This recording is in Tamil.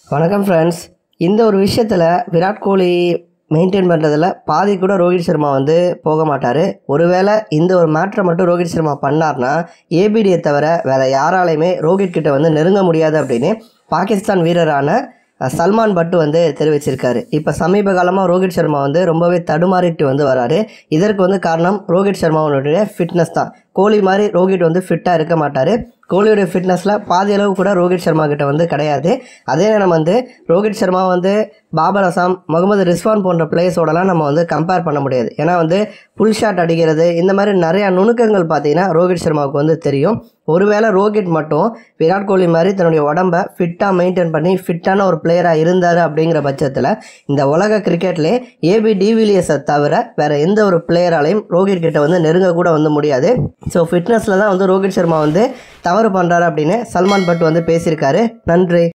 வணக்கம் ஃப்ரெண்ட்ஸ் இந்த ஒரு விஷயத்தில் விராட் கோலி மெயின்டைன் பண்ணுறதுல பாதி கூட ரோஹித் சர்மா வந்து போக மாட்டார் ஒருவேளை இந்த ஒரு மேட்ரை மட்டும் ரோஹித் சர்மா பண்ணார்னா ஏபிடியை தவிர வேறு யாராலையுமே ரோஹித் கிட்ட வந்து நெருங்க முடியாது அப்படின்னு பாகிஸ்தான் வீரரான அஹ், சல்மான் பட்டு வந்து தெரிவிச்சிருக்காரு இப்போ சமீப காலமாக ரோஹித் சர்மா வந்து ரொம்பவே தடுமாறிட்டு வந்து வராரு இதற்கு வந்து காரணம் ரோஹித் சர்மாவுடைய ஃபிட்னஸ் தான் கோலி மாதிரி ரோஹித் வந்து ஃபிட்டாக இருக்க மாட்டார் கோலியோட ஃபிட்னஸில் பாதி அளவு கூட ரோஹித் சர்மா கிட்ட வந்து கிடையாது அதே நேரம் வந்து ரோஹித் சர்மா வந்து பாபர் அசாம் முகமது ரிஸ்வான் போன்ற பிளேயர்ஸோடலாம் நம்ம வந்து கம்பேர் பண்ண முடியாது ஏன்னா வந்து புல் ஷாட் அடிக்கிறது இந்த மாதிரி நிறையா நுணுக்கங்கள் பார்த்தீங்கன்னா ரோஹித் சர்மாவுக்கு வந்து தெரியும் ஒருவேளை ரோஹித் மட்டும் விராட் கோலி மாதிரி தன்னுடைய உடம்ப ஃபிட்டாக மெயின்டைன் பண்ணி ஃபிட்டான ஒரு பிளேயராக இருந்தார் அப்படிங்கிற பட்சத்தில் இந்த உலக கிரிக்கெட்லேயே ஏபி டிவிலியர்ஸை தவிர வேறு எந்த ஒரு பிளேயராலையும் ரோஹித் கிட்ட வந்து நெருங்க கூட வந்து முடியாது ஸோ ஃபிட்னஸில் தான் வந்து ரோஹித் சர்மா வந்து தவறு பண்ணுறாரு அப்படின்னு சல்மான் பட் வந்து பேசியிருக்காரு நன்றி